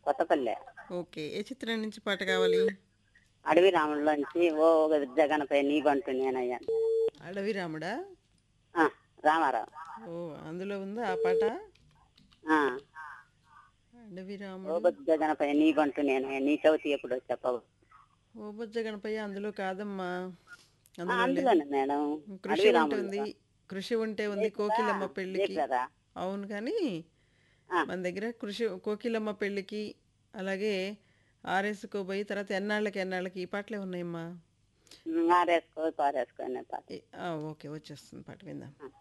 Kothapalle okay ఏ చిత్రం నుంచి పాట కావాలి అడవి రాముల్లోంచి ఓ జగనపై నీ బంటు నేనయ్యా అడవి రాముడా ఆ, రామారావు ఓ అందులో ఉందా ఆ పాట ఆ, అడవి ఓ రాముడు జగనపై నీ బంటు నేనయ్యా నీ చవితి ఎప్పుడో చెప్పవు ఓ బొజ్జ గణపయ్య అందులో కాదమ్మా ఆ, అందులో లేదు. అందులోనే మేడం కృషి అడవి ఉంటుంది రాములు కృషి ఉంటే ఉంది కోకిలమ్మ పెళ్ళికి కదా అవును కానీ ఆ. మన దగ్గర కృషి కోకిలమ్మ పెళ్ళికి అలాగే ఆరేసుకోబోయి తర్వాత ఎన్నాళ్ళకి ఎన్నాళ్ళకి ఈ పాటలే ఉన్నాయమ్మా ఆరేసుకో పారేసుకో అనే పాట ఏ- ఆ, ఓకే వచ్చేస్తుంది పాట విందాం ఆ.